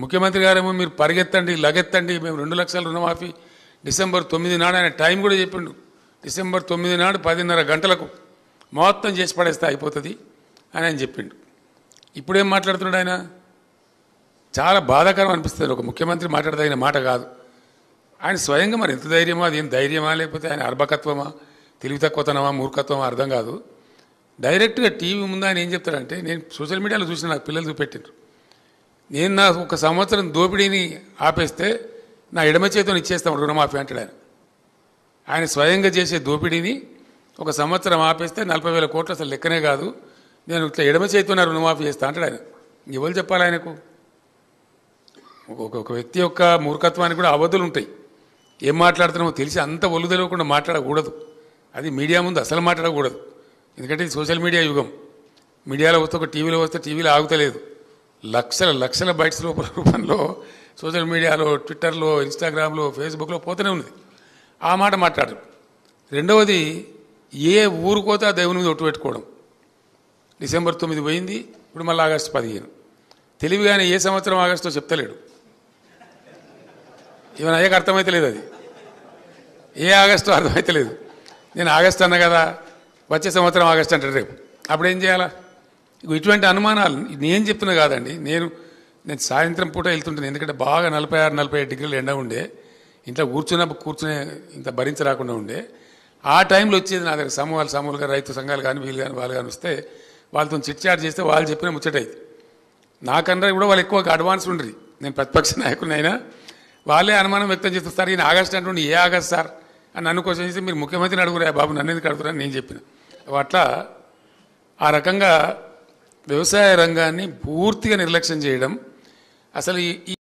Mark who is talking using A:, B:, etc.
A: ముఖ్యమంత్రి గారేమో మీరు పరిగెత్తండి లగెత్తండి మేము రెండు లక్షల రుణమాఫీ డిసెంబర్ తొమ్మిది నాడు ఆయన టైం కూడా చెప్పిండు డిసెంబర్ తొమ్మిది నాడు పదిన్నర గంటలకు మొత్తం చేసి పడేస్తే అయిపోతుంది అని ఆయన చెప్పిండు ఇప్పుడేం మాట్లాడుతున్నాడు ఆయన చాలా బాధాకరం అనిపిస్తుంది ఒక ముఖ్యమంత్రి మాట్లాడదగిన మాట కాదు ఆయన స్వయంగా మరి ఎంత ధైర్యమా అది ఏం ధైర్యమా లేకపోతే ఆయన అర్భకత్వమా తెలివి తక్కువతనమా మూర్ఖత్వమా అర్థం కాదు డైరెక్ట్గా టీవీ ముందు ఆయన ఏం చెప్తాడంటే నేను సోషల్ మీడియాలో చూసిన నాకు పిల్లలు చూపెట్టిండ్రు నేను నా ఒక సంవత్సరం దోపిడీని ఆపేస్తే నా ఎడమ చేతిని ఇచ్చేస్తాం రుణమాఫీ అంటాడు ఆయన ఆయన స్వయంగా చేసే దోపిడీని ఒక సంవత్సరం ఆపేస్తే నలభై వేల కోట్లు అసలు లెక్కనే కాదు నేను ఇట్లా ఎడమ చేతితో నా రుణమాఫీ చేస్తా అంటాడు ఆయన ఎవరు చెప్పాలి ఆయనకు ఒక ఒక వ్యక్తి యొక్క మూర్ఖత్వానికి కూడా అవధులు ఉంటాయి ఏం మాట్లాడుతున్నామో తెలిసి అంత ఒళ్ళు తెలియకుండా మాట్లాడకూడదు అది మీడియా ముందు అసలు మాట్లాడకూడదు ఎందుకంటే ఇది సోషల్ మీడియా యుగం మీడియాలో వస్తే ఒక టీవీలో వస్తే టీవీలో ఆగుతలేదు లక్షల లక్షల బైట్స్ రూప- రూపంలో సోషల్ మీడియాలో ట్విట్టర్లో ఇన్స్టాగ్రామ్లో ఫేస్బుక్లో పోతూనే ఉంది ఆ మాట మాట్లాడరు రెండవది ఏ ఊరుకోతే ఆ దేవుని మీద ఒట్టు పెట్టుకోవడం డిసెంబర్ తొమ్మిది పోయింది ఇప్పుడు మళ్ళీ ఆగస్టు పదిహేను తెలివిగానే ఏ సంవత్సరం ఆగస్టో చెప్తలేడు ఈవెన్ అయ్యాక అర్థమైతలేదు అది ఏ ఆగస్టు అర్థమైతలేదు నేను ఆగస్ట్ అన్న కదా వచ్చే సంవత్సరం ఆగస్ట్ అంటాడు రేపు అప్పుడు ఏం చేయాలా ఇగో ఇటువంటి అనుమానాలు నేను చెప్తున్నా కాదండి నేను నేను సాయంత్రం పూట వెళ్తుంటాను ఎందుకంటే బాగా నలభై ఆరు నలభై ఐదు డిగ్రీలు ఎండ ఉండే ఇంట్లో కూర్చున్నప్పుడు కూర్చునే ఇంత భరించరాకుండా ఉండే ఆ టైంలో వచ్చేది నా దగ్గర సమూహాలు సమూహాలుగా రైతు సంఘాలు కానీ వీళ్ళు కానీ వాళ్ళు కానీ వస్తే వాళ్ళతో చిట్ చాట్ చేస్తే వాళ్ళు చెప్పిన ముచ్చటైంది నాకన్నా కూడా వాళ్ళు ఎక్కువ అడ్వాన్స్ ఉండరు నేను ప్రతిపక్ష నాయకుడిని అయినా వాళ్ళే అనుమానం వ్యక్తం చేస్తారు ఈయన ఆగస్ట్ అంటుండే ఏ ఆగస్ట్ సార్ అని నన్ను క్వశ్చన్ చేస్తే మీరు ముఖ్యమంత్రిని అడుగురా బాబు నన్ను ఎందుకు అడుగుతారని నేను చెప్పిన అట్లా ఆ రకంగా వ్యవసాయ రంగాన్ని పూర్తిగా నిర్లక్ష్యం చేయడం అసలు ఈ ఈ